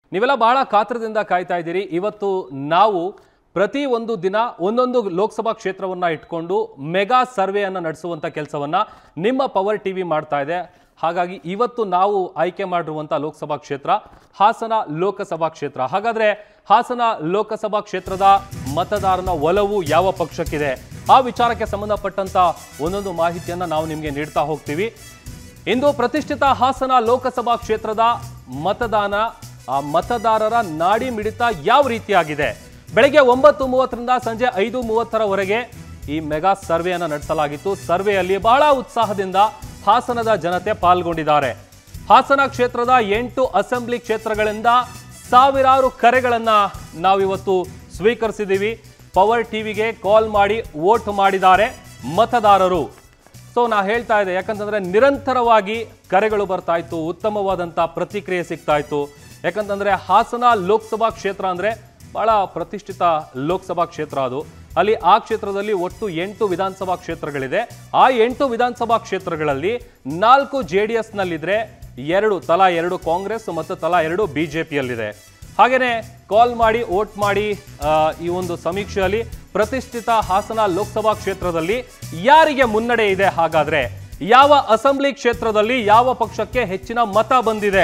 ನೀವೆಲ್ಲ ಬಹಳ ಕಾತ್ರದಿಂದ ಕಾಯ್ತಾ ಇದ್ದೀರಿ ಇವತ್ತು ನಾವು ಪ್ರತಿ ಒಂದು ದಿನ ಒಂದೊಂದು ಲೋಕಸಭಾ ಕ್ಷೇತ್ರವನ್ನ ಇಟ್ಕೊಂಡು ಮೆಗಾ ಸರ್ವೆಯನ್ನು ನಡೆಸುವಂತ ಕೆಲಸವನ್ನ ನಿಮ್ಮ ಪವರ್ ಟಿವಿ ಮಾಡ್ತಾ ಇದೆ ಹಾಗಾಗಿ ಇವತ್ತು ನಾವು ಆಯ್ಕೆ ಮಾಡಿರುವಂಥ ಲೋಕಸಭಾ ಕ್ಷೇತ್ರ ಹಾಸನ ಲೋಕಸಭಾ ಕ್ಷೇತ್ರ ಹಾಗಾದ್ರೆ ಹಾಸನ ಲೋಕಸಭಾ ಕ್ಷೇತ್ರದ ಮತದಾರನ ಒಲವು ಯಾವ ಪಕ್ಷಕ್ಕಿದೆ ಆ ವಿಚಾರಕ್ಕೆ ಸಂಬಂಧಪಟ್ಟಂತ ಒಂದೊಂದು ಮಾಹಿತಿಯನ್ನ ನಾವು ನಿಮಗೆ ನೀಡ್ತಾ ಹೋಗ್ತೀವಿ ಇಂದು ಪ್ರತಿಷ್ಠಿತ ಹಾಸನ ಲೋಕಸಭಾ ಕ್ಷೇತ್ರದ ಮತದಾನ ಆ ಮತದಾರರ ನಾಡಿ ಮಿಡಿತ ಯಾವ ರೀತಿಯಾಗಿದೆ ಬೆಳಗ್ಗೆ ಒಂಬತ್ತು ಮೂವತ್ತರಿಂದ ಸಂಜೆ ಐದು ಮೂವತ್ತರವರೆಗೆ ಈ ಮೆಗಾ ಸರ್ವೆಯನ್ನು ನಡೆಸಲಾಗಿತ್ತು ಸರ್ವೆಯಲ್ಲಿ ಬಹಳ ಉತ್ಸಾಹದಿಂದ ಹಾಸನದ ಜನತೆ ಪಾಲ್ಗೊಂಡಿದ್ದಾರೆ ಹಾಸನ ಕ್ಷೇತ್ರದ ಎಂಟು ಅಸೆಂಬ್ಲಿ ಕ್ಷೇತ್ರಗಳಿಂದ ಸಾವಿರಾರು ಕರೆಗಳನ್ನ ನಾವಿವತ್ತು ಸ್ವೀಕರಿಸಿದ್ದೀವಿ ಪವರ್ ಟಿವಿಗೆ ಕಾಲ್ ಮಾಡಿ ವೋಟ್ ಮಾಡಿದ್ದಾರೆ ಮತದಾರರು ಸೊ ನಾ ಹೇಳ್ತಾ ಇದ್ದೆ ಯಾಕಂತಂದ್ರೆ ನಿರಂತರವಾಗಿ ಕರೆಗಳು ಬರ್ತಾ ಇತ್ತು ಉತ್ತಮವಾದಂಥ ಪ್ರತಿಕ್ರಿಯೆ ಸಿಗ್ತಾ ಇತ್ತು ಯಾಕಂತಂದ್ರೆ ಹಾಸನ ಲೋಕಸಭಾ ಕ್ಷೇತ್ರ ಅಂದ್ರೆ ಬಹಳ ಪ್ರತಿಷ್ಠಿತ ಲೋಕಸಭಾ ಕ್ಷೇತ್ರ ಅದು ಅಲ್ಲಿ ಆ ಕ್ಷೇತ್ರದಲ್ಲಿ ಒಟ್ಟು ಎಂಟು ವಿಧಾನಸಭಾ ಕ್ಷೇತ್ರಗಳಿದೆ ಆ ಎಂಟು ವಿಧಾನಸಭಾ ಕ್ಷೇತ್ರಗಳಲ್ಲಿ ನಾಲ್ಕು ಜೆ ಡಿ ಎಸ್ನಲ್ಲಿದ್ರೆ ಎರಡು ತಲಾ ಎರಡು ಕಾಂಗ್ರೆಸ್ ಮತ್ತು ತಲಾ ಎರಡು ಬಿಜೆಪಿಯಲ್ಲಿದೆ ಹಾಗೇನೆ ಕಾಲ್ ಮಾಡಿ ವೋಟ್ ಮಾಡಿ ಆ, ಈ ಒಂದು ಸಮೀಕ್ಷೆಯಲ್ಲಿ ಪ್ರತಿಷ್ಠಿತ ಹಾಸನ ಲೋಕಸಭಾ ಕ್ಷೇತ್ರದಲ್ಲಿ ಯಾರಿಗೆ ಮುನ್ನಡೆ ಇದೆ ಹಾಗಾದ್ರೆ ಯಾವ ಅಸೆಂಬ್ಲಿ ಕ್ಷೇತ್ರದಲ್ಲಿ ಯಾವ ಪಕ್ಷಕ್ಕೆ ಹೆಚ್ಚಿನ ಮತ ಬಂದಿದೆ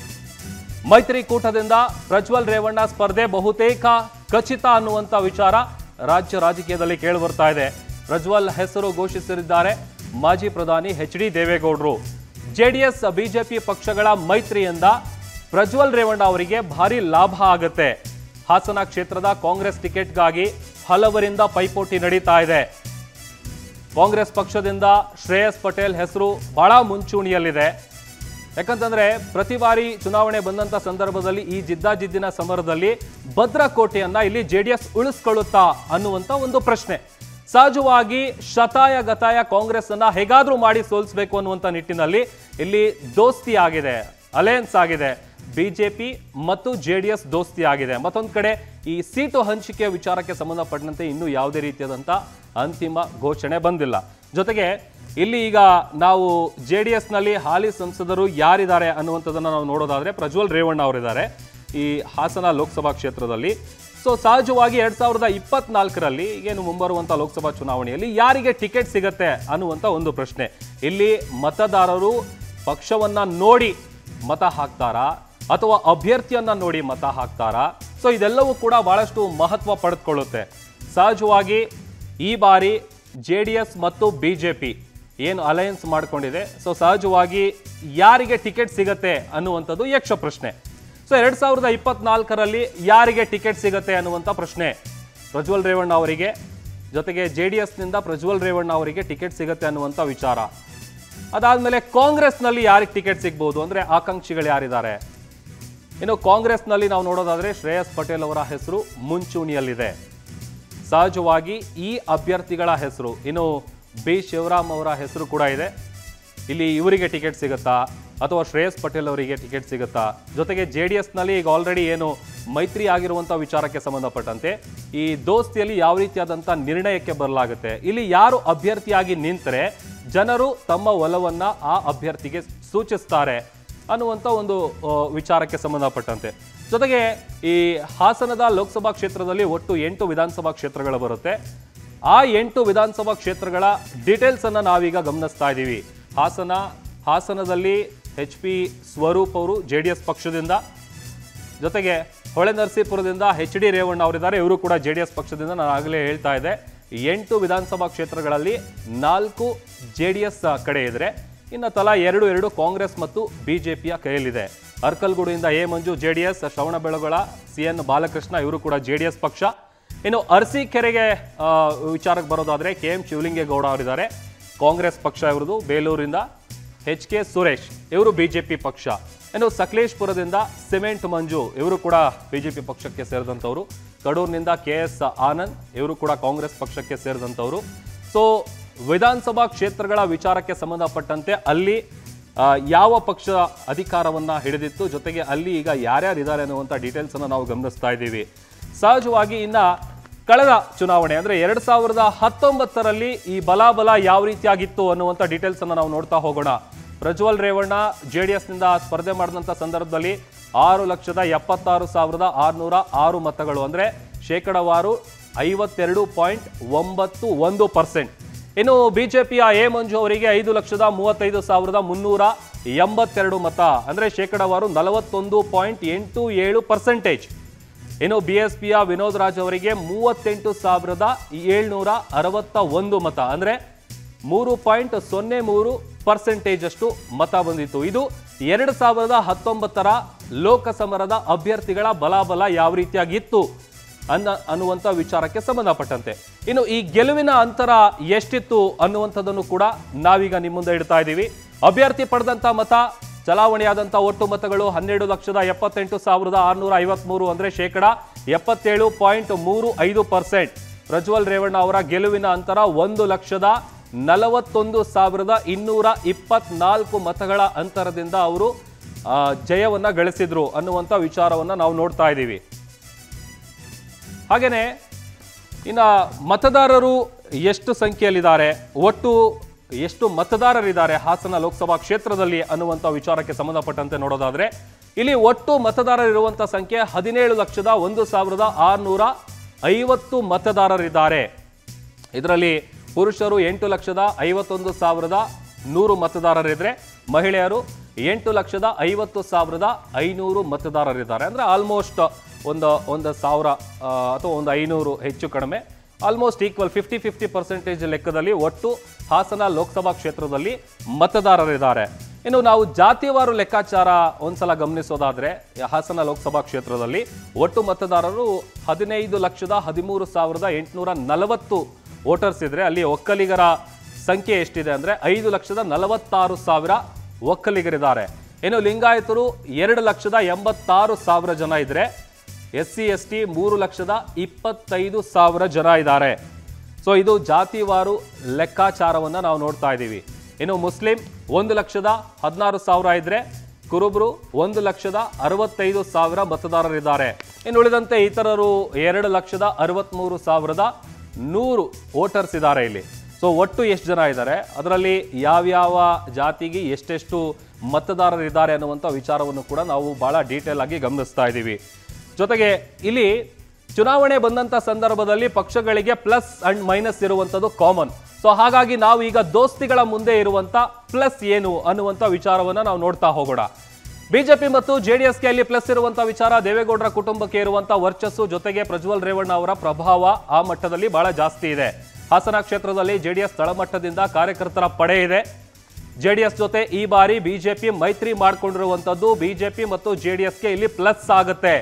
ಮೈತ್ರಿಕೂಟದಿಂದ ಪ್ರಜ್ವಲ್ ರೇವಣ್ಣ ಸ್ಪರ್ಧೆ ಬಹುತೇಕ ಖಚಿತ ಅನ್ನುವಂತ ವಿಚಾರ ರಾಜ್ಯ ರಾಜಕೀಯದಲ್ಲಿ ಕೇಳಿ ಬರ್ತಾ ಇದೆ ಪ್ರಜ್ವಲ್ ಹೆಸರು ಘೋಷಿಸಿದ್ದಾರೆ ಮಾಜಿ ಪ್ರಧಾನಿ ಎಚ್ ಡಿ ದೇವೇಗೌಡರು ಜೆಡಿಎಸ್ ಬಿಜೆಪಿ ಪಕ್ಷಗಳ ಮೈತ್ರಿಯಿಂದ ಪ್ರಜ್ವಲ್ ರೇವಣ್ಣ ಅವರಿಗೆ ಭಾರಿ ಲಾಭ ಆಗುತ್ತೆ ಹಾಸನ ಕ್ಷೇತ್ರದ ಕಾಂಗ್ರೆಸ್ ಟಿಕೆಟ್ಗಾಗಿ ಹಲವರಿಂದ ಪೈಪೋಟಿ ನಡೀತಾ ಇದೆ ಕಾಂಗ್ರೆಸ್ ಪಕ್ಷದಿಂದ ಶ್ರೇಯಸ್ ಪಟೇಲ್ ಹೆಸರು ಬಹಳ ಮುಂಚೂಣಿಯಲ್ಲಿದೆ ಯಾಕಂತಂದ್ರೆ ಪ್ರತಿ ಬಾರಿ ಚುನಾವಣೆ ಬಂದಂತ ಸಂದರ್ಭದಲ್ಲಿ ಈ ಜಿದ್ದಾಜಿದ್ದಿನ ಸಮರದಲ್ಲಿ ಭದ್ರಕೋಟೆಯನ್ನ ಇಲ್ಲಿ ಜೆ ಡಿ ಎಸ್ ಉಳಿಸ್ಕೊಳ್ಳುತ್ತಾ ಅನ್ನುವಂತ ಒಂದು ಪ್ರಶ್ನೆ ಸಹಜವಾಗಿ ಶತಾಯ ಗತಾಯ ಕಾಂಗ್ರೆಸ್ ಅನ್ನ ಹೇಗಾದ್ರೂ ಮಾಡಿ ಸೋಲಿಸಬೇಕು ಅನ್ನುವಂತ ನಿಟ್ಟಿನಲ್ಲಿ ಇಲ್ಲಿ ದೋಸ್ತಿ ಆಗಿದೆ ಅಲಯನ್ಸ್ ಆಗಿದೆ ಬಿಜೆಪಿ ಮತ್ತು ಜೆ ಡಿ ಎಸ್ ದೋಸ್ತಿ ಆಗಿದೆ ಮತ್ತೊಂದು ಕಡೆ ಈ ಸೀಟು ಹಂಚಿಕೆಯ ವಿಚಾರಕ್ಕೆ ಸಂಬಂಧಪಟ್ಟಂತೆ ಇನ್ನೂ ಯಾವುದೇ ರೀತಿಯಾದಂಥ ಅಂತಿಮ ಘೋಷಣೆ ಬಂದಿಲ್ಲ ಜೊತೆಗೆ ಇಲ್ಲಿ ಈಗ ನಾವು ಜೆ ಡಿ ಎಸ್ನಲ್ಲಿ ಹಾಲಿ ಸಂಸದರು ಯಾರಿದ್ದಾರೆ ಅನ್ನುವಂಥದ್ದನ್ನು ನಾವು ನೋಡೋದಾದ್ರೆ ಪ್ರಜ್ವಲ್ ರೇವಣ್ಣ ಅವರಿದ್ದಾರೆ ಈ ಹಾಸನ ಲೋಕಸಭಾ ಕ್ಷೇತ್ರದಲ್ಲಿ ಸೊ ಸಹಜವಾಗಿ ಎರಡ್ ಸಾವಿರದ ಇಪ್ಪತ್ನಾಲ್ಕರಲ್ಲಿ ಏನು ಮುಂಬರುವಂಥ ಲೋಕಸಭಾ ಚುನಾವಣೆಯಲ್ಲಿ ಯಾರಿಗೆ ಟಿಕೆಟ್ ಸಿಗತ್ತೆ ಅನ್ನುವಂಥ ಒಂದು ಪ್ರಶ್ನೆ ಇಲ್ಲಿ ಮತದಾರರು ಪಕ್ಷವನ್ನ ನೋಡಿ ಮತ ಹಾಕ್ತಾರಾ ಅಥವಾ ಅಭ್ಯರ್ಥಿಯನ್ನ ನೋಡಿ ಮತ ಹಾಕ್ತಾರಾ ಸೊ ಇದೆಲ್ಲವೂ ಕೂಡ ಬಹಳಷ್ಟು ಮಹತ್ವ ಪಡೆದುಕೊಳ್ಳುತ್ತೆ ಸಹಜವಾಗಿ ಈ ಬಾರಿ ಜೆ ಡಿ ಎಸ್ ಮತ್ತು ಬಿ ಜೆ ಪಿ ಏನು ಅಲಯನ್ಸ್ ಮಾಡ್ಕೊಂಡಿದೆ ಸೊ ಸಹಜವಾಗಿ ಯಾರಿಗೆ ಟಿಕೆಟ್ ಸಿಗತ್ತೆ ಅನ್ನುವಂಥದ್ದು ಯಕ್ಷ ಪ್ರಶ್ನೆ ಸೊ ಎರಡ್ ಸಾವಿರದ ಇಪ್ಪತ್ನಾಲ್ಕರಲ್ಲಿ ಯಾರಿಗೆ ಟಿಕೆಟ್ ಸಿಗತ್ತೆ ಅನ್ನುವಂಥ ಪ್ರಶ್ನೆ ಪ್ರಜ್ವಲ್ ರೇವಣ್ಣ ಅವರಿಗೆ ಜೊತೆಗೆ ಜೆ ಡಿ ಎಸ್ನಿಂದ ಪ್ರಜ್ವಲ್ ರೇವಣ್ಣ ಅವರಿಗೆ ಟಿಕೆಟ್ ಸಿಗತ್ತೆ ಅನ್ನುವಂಥ ವಿಚಾರ ಅದಾದ್ಮೇಲೆ ಕಾಂಗ್ರೆಸ್ನಲ್ಲಿ ಯಾರಿಗೆ ಟಿಕೆಟ್ ಸಿಗ್ಬೋದು ಅಂದ್ರೆ ಆಕಾಂಕ್ಷಿಗಳು ಯಾರಿದ್ದಾರೆ ಇನ್ನು ಕಾಂಗ್ರೆಸ್ನಲ್ಲಿ ನಾವು ನೋಡೋದಾದ್ರೆ ಶ್ರೇಯಸ್ ಪಟೇಲ್ ಅವರ ಹೆಸರು ಮುಂಚೂಣಿಯಲ್ಲಿದೆ ಸಹಜವಾಗಿ ಈ ಅಭ್ಯರ್ಥಿಗಳ ಹೆಸರು ಇನ್ನು ಬಿ ಶಿವರಾಮ್ ಅವರ ಹೆಸರು ಕೂಡ ಇದೆ ಇಲ್ಲಿ ಇವರಿಗೆ ಟಿಕೆಟ್ ಸಿಗುತ್ತಾ ಅಥವಾ ಶ್ರೇಯಸ್ ಪಟೇಲ್ ಅವರಿಗೆ ಟಿಕೆಟ್ ಸಿಗುತ್ತಾ ಜೊತೆಗೆ ಜೆ ಡಿ ಎಸ್ನಲ್ಲಿ ಈಗ ಆಲ್ರೆಡಿ ಏನು ಮೈತ್ರಿ ಆಗಿರುವಂಥ ವಿಚಾರಕ್ಕೆ ಸಂಬಂಧಪಟ್ಟಂತೆ ಈ ದೋಸ್ತಿಯಲ್ಲಿ ಯಾವ ರೀತಿಯಾದಂಥ ನಿರ್ಣಯಕ್ಕೆ ಬರಲಾಗುತ್ತೆ ಇಲ್ಲಿ ಯಾರು ಅಭ್ಯರ್ಥಿಯಾಗಿ ನಿಂತರೆ ಜನರು ತಮ್ಮ ಒಲವನ್ನ ಆ ಅಭ್ಯರ್ಥಿಗೆ ಸೂಚಿಸ್ತಾರೆ ಅನ್ನುವಂಥ ಒಂದು ಆ, ವಿಚಾರಕ್ಕೆ ಸಂಬಂಧಪಟ್ಟಂತೆ ಜೊತೆಗೆ ಈ ಹಾಸನದ ಲೋಕಸಭಾ ಕ್ಷೇತ್ರದಲ್ಲಿ ಒಟ್ಟು ಎಂಟು ವಿಧಾನಸಭಾ ಕ್ಷೇತ್ರಗಳು ಬರುತ್ತೆ ಆ ಎಂಟು ವಿಧಾನಸಭಾ ಕ್ಷೇತ್ರಗಳ ಡೀಟೇಲ್ಸ್ ಅನ್ನ ನಾವೀಗ ಗಮನಿಸ್ತಾ ಇದ್ದೀವಿ ಹಾಸನ ಹಾಸನದಲ್ಲಿ ಎಚ್ ಪಿ ಸ್ವರೂಪ್ ಅವರು ಜೆ ಡಿ ಎಸ್ ಪಕ್ಷದಿಂದ ಜೊತೆಗೆ ಹೊಳೆ ನರಸೀಪುರದಿಂದ ಎಚ್ ಡಿ ರೇವಣ್ಣ ಅವರಿದ್ದಾರೆ ಇವರು ಕೂಡ ಜೆ ಡಿ ಎಸ್ ಪಕ್ಷದಿಂದ ನಾನು ಆಗಲೇ ಹೇಳ್ತಾ ಇದ್ದೆ ಎಂಟು ವಿಧಾನಸಭಾ ಕ್ಷೇತ್ರಗಳಲ್ಲಿ ನಾಲ್ಕು ಜೆ ಡಿ ಎಸ್ ಕಡೆ ಇದ್ರೆ ಇನ್ನು ತಲಾ ಎರಡು ಎರಡು ಕಾಂಗ್ರೆಸ್ ಮತ್ತು ಬಿಜೆಪಿಯ ಕೈಯಲ್ಲಿದೆ ಅರ್ಕಲ್ಗೂಡಿಂದ A Manju J D S Shravanabelagola C N Balakrishna ಇವರು ಕೂಡ ಜೆ ಡಿ ಎಸ್ ಪಕ್ಷ ಇನ್ನು ಅರಸೀಕೆರೆಗೆ ಆ, ವಿಚಾರಕ್ಕೆ ಬರೋದಾದ್ರೆ ಕೆ ಎಂ ಶಿವಲಿಂಗೇಗೌಡ ಅವರಿದ್ದಾರೆ ಕಾಂಗ್ರೆಸ್ ಪಕ್ಷ ಇವ್ರದ್ದು ಬೇಲೂರಿಂದ ಎಚ್ ಕೆ ಸುರೇಶ್ ಇವರು ಬಿಜೆಪಿ ಪಕ್ಷ ಇನ್ನು ಸಕಲೇಶ್ಪುರದಿಂದ ಸಿಮೆಂಟ್ ಮಂಜು ಇವರು ಕೂಡ ಬಿಜೆಪಿ ಪಕ್ಷಕ್ಕೆ ಸೇರಿದಂಥವ್ರು ಕಡೂರಿನಿಂದ ಕೆ ಎಸ್ ಆನಂದ್ ಇವರು ಕೂಡ ಕಾಂಗ್ರೆಸ್ ಪಕ್ಷಕ್ಕೆ ಸೇರಿದಂಥವ್ರು ಸೊ ವಿಧಾನಸಭಾ ಕ್ಷೇತ್ರಗಳ ವಿಚಾರಕ್ಕೆ ಸಂಬಂಧಪಟ್ಟಂತೆ ಅಲ್ಲಿ ಆ, ಯಾವ ಪಕ್ಷ ಅಧಿಕಾರವನ್ನ ಹಿಡಿದಿತ್ತು ಜೊತೆಗೆ ಅಲ್ಲಿ ಈಗ ಯಾರ್ಯಾರು ಇದ್ದಾರೆ ಅನ್ನುವಂಥ ಡೀಟೇಲ್ಸ್ ಅನ್ನು ನಾವು ಗಮನಿಸ್ತಾ ಇದ್ದೀವಿ ಸಹಜವಾಗಿ ಇನ್ನ ಕಳೆದ ಚುನಾವಣೆ ಅಂದ್ರೆ ಎರಡ್ ಸಾವಿರದ ಹತ್ತೊಂಬತ್ತರಲ್ಲಿ ಈ ಬಲಾಬಲ ಯಾವ ರೀತಿಯಾಗಿತ್ತು ಅನ್ನುವಂಥ ಡೀಟೇಲ್ಸ್ ಅನ್ನು ನಾವು ನೋಡ್ತಾ ಹೋಗೋಣ ಪ್ರಜ್ವಲ್ ರೇವಣ್ಣ ಜೆ ಡಿ ಎಸ್ನಿಂದ ಸ್ಪರ್ಧೆ ಮಾಡಿದಂಥ ಸಂದರ್ಭದಲ್ಲಿ ಆರು ಲಕ್ಷದ ಎಪ್ಪತ್ತಾರು ಸಾವಿರದ ಆರುನೂರ ಆರು ಮತಗಳು ಅಂದರೆ ಶೇಕಡವಾರು ಐವತ್ತೆರಡು ಪಾಯಿಂಟ್ ಒಂಬತ್ತು ಒಂದು ಪರ್ಸೆಂಟ್ ಇನ್ನು ಬಿಜೆಪಿಯ ಎ ಮಂಜು ಅವರಿಗೆ ಐದು ಲಕ್ಷದ ಮೂವತ್ತೈದು ಸಾವಿರದ ಮುನ್ನೂರ ಎಂಬತ್ತೆರಡು ಮತ ಅಂದರೆ ಶೇಕಡವಾರು ನಲವತ್ತೊಂದು ಪಾಯಿಂಟ್ ಎಂಟು ಏಳು ಪರ್ಸೆಂಟೇಜ್ ಇನ್ನು ಬಿ ಎಸ್ ಪಿಯ ವಿನೋದ್ ರಾಜ್ ಅವರಿಗೆ ಮೂವತ್ತೆಂಟು ಸಾವಿರದ ಏಳ್ನೂರ ಅರವತ್ತ ಒಂದು ಮತ ಅಂದರೆ ಮೂರು ಪಾಯಿಂಟ್ ಸೊನ್ನೆ ಮೂರು ಪರ್ಸೆಂಟೇಜ್ ಅಷ್ಟು ಮತ ಬಂದಿತ್ತು ಇದು ಎರಡು ಸಾವಿರದ ಹತ್ತೊಂಬತ್ತರ ಲೋಕಸಮರದ ಅಭ್ಯರ್ಥಿಗಳ ಬಲಾಬಲ ಯಾವ ರೀತಿಯಾಗಿತ್ತು ಅನ್ನ ಅನ್ನುವಂಥ ವಿಚಾರಕ್ಕೆ ಸಂಬಂಧಪಟ್ಟಂತೆ ಇನ್ನು ಈ ಗೆಲುವಿನ ಅಂತರ ಎಷ್ಟಿತ್ತು ಅನ್ನುವಂಥದ್ದನ್ನು ಕೂಡ ನಾವೀಗ ನಿಮ್ಮ ಮುಂದೆ ಇಡ್ತಾ ಇದ್ದೀವಿ ಅಭ್ಯರ್ಥಿ ಪಡೆದಂಥ ಮತ ಚಲಾವಣೆಯಾದಂಥ ಒಟ್ಟು ಮತಗಳು ಹನ್ನೆರಡು ಲಕ್ಷದ ಎಪ್ಪತ್ತೆಂಟು ಸಾವಿರದ ಆರುನೂರ ಐವತ್ಮೂರು ಅಂದರೆ ಶೇಕಡ ಎಪ್ಪತ್ತೇಳು ಪಾಯಿಂಟ್ ಮೂರು ಐದು ಪರ್ಸೆಂಟ್ ಪ್ರಜ್ವಲ್ ರೇವಣ್ಣ ಅವರ ಗೆಲುವಿನ ಅಂತರ ಒಂದು ಲಕ್ಷದ ನಲವತ್ತೊಂದು ಸಾವಿರದ ಇನ್ನೂರ ಇಪ್ಪತ್ನಾಲ್ಕು ಮತಗಳ ಅಂತರದಿಂದ ಅವರು ಆ, ಜಯವನ್ನ ಗಳಿಸಿದ್ರು ಅನ್ನುವಂಥ ವಿಚಾರವನ್ನ ನಾವು ನೋಡ್ತಾ ಇದ್ದೀವಿ ಹಾಗೇನೆ ಇನ್ನ ಮತದಾರರು ಎಷ್ಟು ಸಂಖ್ಯೆಯಲ್ಲಿದ್ದಾರೆ ಒಟ್ಟು ಎಷ್ಟು ಮತದಾರರಿದ್ದಾರೆ ಹಾಸನ ಲೋಕಸಭಾ ಕ್ಷೇತ್ರದಲ್ಲಿ ಅನ್ನುವಂಥ ವಿಚಾರಕ್ಕೆ ಸಂಬಂಧಪಟ್ಟಂತೆ ನೋಡೋದಾದ್ರೆ ಇಲ್ಲಿ ಒಟ್ಟು ಮತದಾರರಿರುವಂಥ ಸಂಖ್ಯೆ ಹದಿನೇಳು ಲಕ್ಷದ ಒಂದು ಸಾವಿರದ ಆರುನೂರ ಐವತ್ತು ಮತದಾರರಿದ್ದಾರೆ ಇದರಲ್ಲಿ ಪುರುಷರು ಎಂಟು ಲಕ್ಷದ ಐವತ್ತೊಂದು ಸಾವಿರದ ನೂರು ಮತದಾರರಿದ್ರೆ ಮಹಿಳೆಯರು ಎಂಟು ಲಕ್ಷದ ಐವತ್ತು ಸಾವಿರದ ಐನೂರು ಮತದಾರರಿದ್ದಾರೆ ಅಂದರೆ ಆಲ್ಮೋಸ್ಟ್ ಒಂದು ಒಂದು ಸಾವಿರ ಆ, ಅಥವಾ ಒಂದು ಐನೂರು ಹೆಚ್ಚು ಕಡಿಮೆ almost equal fifty fifty percentage ಲೆಕ್ಕದಲ್ಲಿ ಒಟ್ಟು ಹಾಸನ ಲೋಕಸಭಾ ಕ್ಷೇತ್ರದಲ್ಲಿ ಮತದಾರರಿದ್ದಾರೆ ಇನ್ನು ನಾವು ಜಾತಿವಾರು ಲೆಕ್ಕಾಚಾರ ಒಂದ್ಸಲ ಗಮನಿಸೋದಾದ್ರೆ ಹಾಸನ ಲೋಕಸಭಾ ಕ್ಷೇತ್ರದಲ್ಲಿ ಒಟ್ಟು ಮತದಾರರು ಹದಿನೈದು ಲಕ್ಷದ ಹದಿಮೂರು ಸಾವಿರದ ಎಂಟುನೂರ ನಲವತ್ತು ವೋಟರ್ಸ್ ಇದ್ರೆ ಅಲ್ಲಿ ಒಕ್ಕಲಿಗರ ಸಂಖ್ಯೆ ಎಷ್ಟಿದೆ ಅಂದ್ರೆ ಐದು ಲಕ್ಷದ ನಲವತ್ತಾರು ಸಾವಿರ ಒಕ್ಕಲಿಗರಿದ್ದಾರೆ ಇನ್ನು ಲಿಂಗಾಯತರು ಎರಡು ಲಕ್ಷದ ಎಂಬತ್ತಾರು ಸಾವಿರ ಜನ ಇದ್ರೆ ಎಸ್ ಸಿ ಎಸ್ ಟಿ ಮೂರು ಲಕ್ಷದ ಇಪ್ಪತ್ತೈದು ಸಾವಿರ ಜನ ಇದ್ದಾರೆ ಸೊ ಇದು ಜಾತಿವಾರು ಲೆಕ್ಕಾಚಾರವನ್ನು ನಾವು ನೋಡ್ತಾ ಇದ್ದೀವಿ ಇನ್ನು ಮುಸ್ಲಿಂ ಒಂದು ಲಕ್ಷದ ಹದಿನಾರು ಸಾವಿರ ಇದ್ರೆ ಕುರುಬರು ಒಂದು ಲಕ್ಷದ ಅರವತ್ತೈದು ಸಾವಿರ ಮತದಾರರಿದ್ದಾರೆ ಇನ್ನು ಉಳಿದಂತೆ ಇತರರು ಎರಡು ಲಕ್ಷದ ಅರವತ್ತ್ಮೂರು ಸಾವಿರದ ನೂರು ವೋಟರ್ಸ್ ಇದ್ದಾರೆ ಇಲ್ಲಿ ಸೊ ಒಟ್ಟು ಎಷ್ಟು ಜನ ಇದ್ದಾರೆ ಅದರಲ್ಲಿ ಯಾವ್ಯಾವ ಜಾತಿಗೆ ಎಷ್ಟೆಷ್ಟು ಮತದಾರರಿದ್ದಾರೆ ಅನ್ನುವಂಥ ವಿಚಾರವನ್ನು ಕೂಡ ನಾವು ಬಹಳ ಡೀಟೇಲ್ ಆಗಿ ಗಮನಿಸ್ತಾ ಇದ್ದೀವಿ ಜೊತೆಗೆ ಇಲ್ಲಿ ಚುನಾವಣೆ ಬಂದಂತ ಸಂದರ್ಭದಲ್ಲಿ ಪಕ್ಷಗಳಿಗೆ ಪ್ಲಸ್ ಅಂಡ್ ಮೈನಸ್ ಇರುವಂತದ್ದು ಕಾಮನ್ ಸೊ ಹಾಗಾಗಿ ನಾವು ಈಗ ದೋಸ್ತಿಗಳ ಮುಂದೆ ಇರುವಂತ ಪ್ಲಸ್ ಏನು ಅನ್ನುವಂತ ವಿಚಾರವನ್ನ ನಾವು ನೋಡ್ತಾ ಹೋಗೋಣ ಬಿಜೆಪಿ ಮತ್ತು ಜೆಡಿಎಸ್ಗೆ ಅಲ್ಲಿ ಪ್ಲಸ್ ಇರುವಂತ ವಿಚಾರ ದೇವೇಗೌಡರ ಕುಟುಂಬಕ್ಕೆ ಇರುವಂತ ವರ್ಚಸ್ಸು ಜೊತೆಗೆ ಪ್ರಜ್ವಲ್ ರೇವಣ್ಣ ಅವರ ಪ್ರಭಾವ ಆ ಮಟ್ಟದಲ್ಲಿ ಬಹಳ ಜಾಸ್ತಿ ಇದೆ ಹಾಸನ ಕ್ಷೇತ್ರದಲ್ಲಿ ಜೆಡಿಎಸ್ ತಳಮಟ್ಟದಿಂದ ಕಾರ್ಯಕರ್ತರ ಪಡೆ ಇದೆ ಜೆಡಿಎಸ್ ಜೊತೆ ಈ ಬಾರಿ ಬಿಜೆಪಿ ಮೈತ್ರಿ ಮಾಡಿಕೊಂಡಿರುವಂತದ್ದು ಬಿಜೆಪಿ ಮತ್ತು ಜೆಡಿಎಸ್ಗೆ ಇಲ್ಲಿ ಪ್ಲಸ್ ಆಗುತ್ತೆ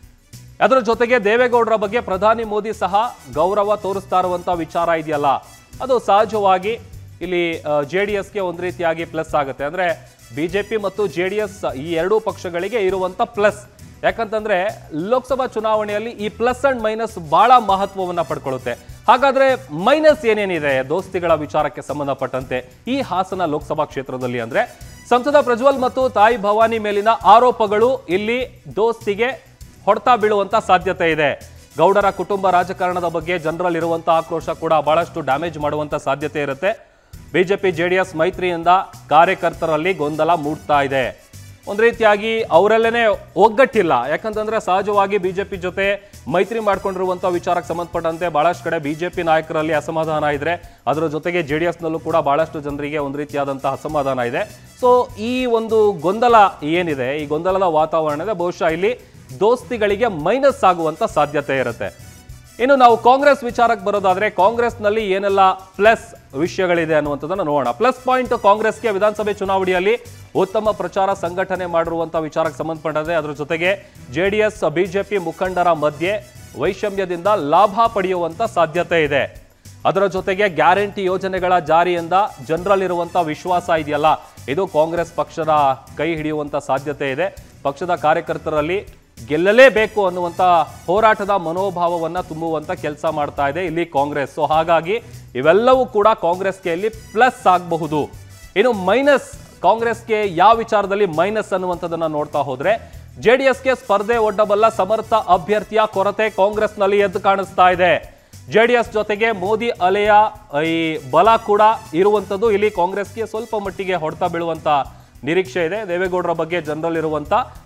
ಅದರ ಜೊತೆಗೆ ದೇವೇಗೌಡರ ಬಗ್ಗೆ ಪ್ರಧಾನಿ ಮೋದಿ ಸಹ ಗೌರವ ತೋರಿಸ್ತಾ ಇರುವಂತ ವಿಚಾರ ಇದೆಯಲ್ಲ ಅದು ಸಹಜವಾಗಿ ಇಲ್ಲಿ ಜೆ ಡಿ ಎಸ್ಗೆ ಒಂದು ರೀತಿಯಾಗಿ ಪ್ಲಸ್ ಆಗುತ್ತೆ ಅಂದ್ರೆ ಬಿಜೆಪಿ ಮತ್ತು ಜೆ ಡಿ ಎಸ್ ಈ ಎರಡೂ ಪಕ್ಷಗಳಿಗೆ ಇರುವಂತ ಪ್ಲಸ್ ಯಾಕಂತಂದ್ರೆ ಲೋಕಸಭಾ ಚುನಾವಣೆಯಲ್ಲಿ ಈ ಪ್ಲಸ್ ಅಂಡ್ ಮೈನಸ್ ಬಹಳ ಮಹತ್ವವನ್ನ ಪಡ್ಕೊಳ್ಳುತ್ತೆ ಹಾಗಾದ್ರೆ ಮೈನಸ್ ಏನೇನಿದೆ ದೋಸ್ತಿಗಳ ವಿಚಾರಕ್ಕೆ ಸಂಬಂಧಪಟ್ಟಂತೆ ಈ ಹಾಸನ ಲೋಕಸಭಾ ಕ್ಷೇತ್ರದಲ್ಲಿ ಅಂದ್ರೆ ಸಂಸದ ಪ್ರಜ್ವಲ್ ಮತ್ತು ತಾಯಿ ಭವಾನಿ ಮೇಲಿನ ಆರೋಪಗಳು ಇಲ್ಲಿ ದೋಸ್ತಿಗೆ ಹೊಡೆತ ಬೀಳುವಂತ ಸಾಧ್ಯತೆ ಇದೆ ಗೌಡರ ಕುಟುಂಬ ರಾಜಕಾರಣದ ಬಗ್ಗೆ ಜನರಲ್ಲಿರುವಂತ ಆಕ್ರೋಶ ಕೂಡ ಬಹಳಷ್ಟು ಡ್ಯಾಮೇಜ್ ಮಾಡುವಂತ ಸಾಧ್ಯತೆ ಇರುತ್ತೆ ಬಿಜೆಪಿ ಜೆಡಿಎಸ್ ಮೈತ್ರಿಯಿಂದ ಕಾರ್ಯಕರ್ತರಲ್ಲಿ ಗೊಂದಲ ಮೂಡ್ತಾ ಇದೆ ಒಂದ್ ರೀತಿಯಾಗಿ ಅವರಲ್ಲೇನೆ ಒಗ್ಗಟ್ಟಿಲ್ಲ ಯಾಕಂತಂದ್ರೆ ಸಹಜವಾಗಿ ಬಿಜೆಪಿ ಜೊತೆ ಮೈತ್ರಿ ಮಾಡ್ಕೊಂಡಿರುವಂತ ವಿಚಾರಕ್ಕೆ ಸಂಬಂಧಪಟ್ಟಂತೆ ಬಹಳಷ್ಟು ಕಡೆ ಬಿಜೆಪಿ ನಾಯಕರಲ್ಲಿ ಅಸಮಾಧಾನ ಇದ್ರೆ ಅದರ ಜೊತೆಗೆ ಜೆ ಡಿ ಎಸ್ನಲ್ಲೂ ಕೂಡ ಬಹಳಷ್ಟು ಜನರಿಗೆ ಒಂದು ರೀತಿಯಾದಂತಹ ಅಸಮಾಧಾನ ಇದೆ ಸೊ ಈ ಒಂದು ಗೊಂದಲ ಏನಿದೆ ಈ ಗೊಂದಲದ ವಾತಾವರಣ ಇದೆ ಬಹುಶಃ ಇಲ್ಲಿ ದೋಸ್ತಿಗಳಿಗೆ ಮೈನಸ್ ಆಗುವಂತ ಸಾಧ್ಯತೆ ಇರುತ್ತೆ ಇನ್ನು ನಾವು ಕಾಂಗ್ರೆಸ್ ವಿಚಾರಕ್ಕೆ ಬರೋದಾದ್ರೆ ಕಾಂಗ್ರೆಸ್ನಲ್ಲಿ ಏನೆಲ್ಲ ಪ್ಲಸ್ ವಿಷಯಗಳಿದೆ ಅನ್ನುವಂಥದ್ದನ್ನು ನೋಡೋಣ ಪ್ಲಸ್ ಪಾಯಿಂಟ್ ಕಾಂಗ್ರೆಸ್ಗೆ ವಿಧಾನಸಭೆ ಚುನಾವಣೆಯಲ್ಲಿ ಉತ್ತಮ ಪ್ರಚಾರ ಸಂಘಟನೆ ಮಾಡಿರುವಂಥ ವಿಚಾರಕ್ಕೆ ಸಂಬಂಧಪಟ್ಟಂತೆ ಅದರ ಜೊತೆಗೆ ಜೆ ಡಿ ಎಸ್ ಬಿಜೆಪಿ ಮುಖಂಡರ ಮಧ್ಯೆ ವೈಷಮ್ಯದಿಂದ ಲಾಭ ಪಡೆಯುವಂತ ಸಾಧ್ಯತೆ ಇದೆ ಅದರ ಜೊತೆಗೆ ಗ್ಯಾರಂಟಿ ಯೋಜನೆಗಳ ಜಾರಿಯಿಂದ ಜನರಲ್ಲಿರುವಂತ ವಿಶ್ವಾಸ ಇದೆಯಲ್ಲ ಇದು ಕಾಂಗ್ರೆಸ್ ಪಕ್ಷದ ಕೈ ಹಿಡಿಯುವಂತ ಸಾಧ್ಯತೆ ಇದೆ ಪಕ್ಷದ ಕಾರ್ಯಕರ್ತರಲ್ಲಿ ಗೆಲ್ಲಲೇಬೇಕು ಅನ್ನುವಂತ ಹೋರಾಟದ ಮನೋಭಾವವನ್ನ ತುಂಬುವಂತ ಕೆಲಸ ಮಾಡ್ತಾ ಇದೆ ಇಲ್ಲಿ ಕಾಂಗ್ರೆಸ್ ಸೊ ಹಾಗಾಗಿ ಇವೆಲ್ಲವೂ ಕೂಡ ಕಾಂಗ್ರೆಸ್ಗೆ ಇಲ್ಲಿ ಪ್ಲಸ್ ಆಗಬಹುದು ಇನ್ನು ಮೈನಸ್ ಕಾಂಗ್ರೆಸ್ಗೆ ಯಾವ ವಿಚಾರದಲ್ಲಿ ಮೈನಸ್ ಅನ್ನುವಂಥದ್ದನ್ನ ನೋಡ್ತಾ ಹೋದ್ರೆ ಜೆಡಿಎಸ್ಗೆ ಸ್ಪರ್ಧೆ ಒಡ್ಡಬಲ್ಲ ಸಮರ್ಥ ಅಭ್ಯರ್ಥಿಯ ಕೊರತೆ ಕಾಂಗ್ರೆಸ್ನಲ್ಲಿ ಎದ್ದು ಕಾಣಿಸ್ತಾ ಇದೆ ಜೆಡಿಎಸ್ ಜೊತೆಗೆ ಮೋದಿ ಅಲೆಯ ಈ ಬಲ ಕೂಡ ಇರುವಂಥದ್ದು ಇಲ್ಲಿ ಕಾಂಗ್ರೆಸ್ಗೆ ಸ್ವಲ್ಪ ಮಟ್ಟಿಗೆ ಹೊಡೆತ ಬೀಳುವಂತ ನಿರೀಕ್ಷೆ ಇದೆ ದೇವೇಗೌಡರ ಬಗ್ಗೆ ಜನರಲ್ಲಿರುವಂತ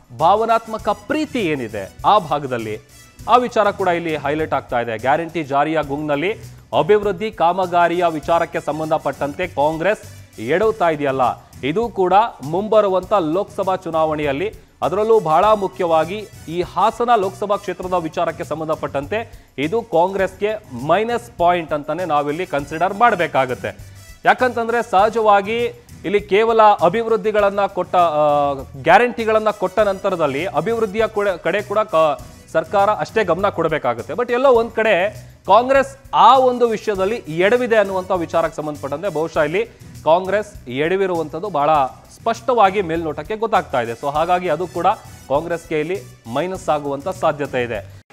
ಭಾವನಾತ್ಮಕ ಪ್ರೀತಿ ಏನಿದೆ ಆ ಭಾಗದಲ್ಲಿ ಆ ವಿಚಾರ ಕೂಡ ಇಲ್ಲಿ ಹೈಲೈಟ್ ಆಗ್ತಾ ಇದೆ ಗ್ಯಾರಂಟಿ ಜಾರಿಯ ಗುಂಗ್ನಲ್ಲಿ ಅಭಿವೃದ್ಧಿ ಕಾಮಗಾರಿಯ ವಿಚಾರಕ್ಕೆ ಸಂಬಂಧಪಟ್ಟಂತೆ ಕಾಂಗ್ರೆಸ್ ಎಡವ್ತಾ ಇದೆಯಲ್ಲ ಇದು ಕೂಡ ಮುಂಬರುವಂತ ಲೋಕಸಭಾ ಚುನಾವಣೆಯಲ್ಲಿ ಅದರಲ್ಲೂ ಬಹಳ ಮುಖ್ಯವಾಗಿ ಈ ಹಾಸನ ಲೋಕಸಭಾ ಕ್ಷೇತ್ರದ ವಿಚಾರಕ್ಕೆ ಸಂಬಂಧಪಟ್ಟಂತೆ ಇದು ಕಾಂಗ್ರೆಸ್ಗೆ ಮೈನಸ್ ಪಾಯಿಂಟ್ ಅಂತಾನೆ ನಾವಿಲ್ಲಿ ಕನ್ಸಿಡರ್ ಮಾಡಬೇಕಾಗುತ್ತೆ ಯಾಕಂತಂದ್ರೆ ಸಹಜವಾಗಿ ಇಲ್ಲಿ ಕೇವಲ ಅಭಿವೃದ್ಧಿಗಳನ್ನ ಕೊಟ್ಟ ಆ, ಗ್ಯಾರಂಟಿಗಳನ್ನ ಕೊಟ್ಟ ನಂತರದಲ್ಲಿ ಅಭಿವೃದ್ಧಿಯ ಕೂಡ- ಕಡೆ ಕೂಡ ಕ- ಸರ್ಕಾರ ಅಷ್ಟೇ ಗಮನ ಕೊಡಬೇಕಾಗುತ್ತೆ ಬಟ್ ಎಲ್ಲೋ ಒಂದ್ ಕಡೆ ಕಾಂಗ್ರೆಸ್ ಆ ಒಂದು ವಿಷಯದಲ್ಲಿ ಎಡವಿದೆ ಅನ್ನುವಂಥ ವಿಚಾರಕ್ಕೆ ಸಂಬಂಧಪಟ್ಟಂತೆ ಬಹುಶಃ ಇಲ್ಲಿ ಕಾಂಗ್ರೆಸ್ ಎಡವಿರುವಂಥದ್ದು ಬಹಳ ಸ್ಪಷ್ಟವಾಗಿ ಮೇಲ್ನೋಟಕ್ಕೆ ಗೊತ್ತಾಗ್ತಾ ಇದೆ ಸೊ ಹಾಗಾಗಿ ಅದು ಕೂಡ ಕಾಂಗ್ರೆಸ್ಗೆ ಇಲ್ಲಿ ಮೈನಸ್ ಆಗುವಂತ ಸಾಧ್ಯತೆ ಇದೆ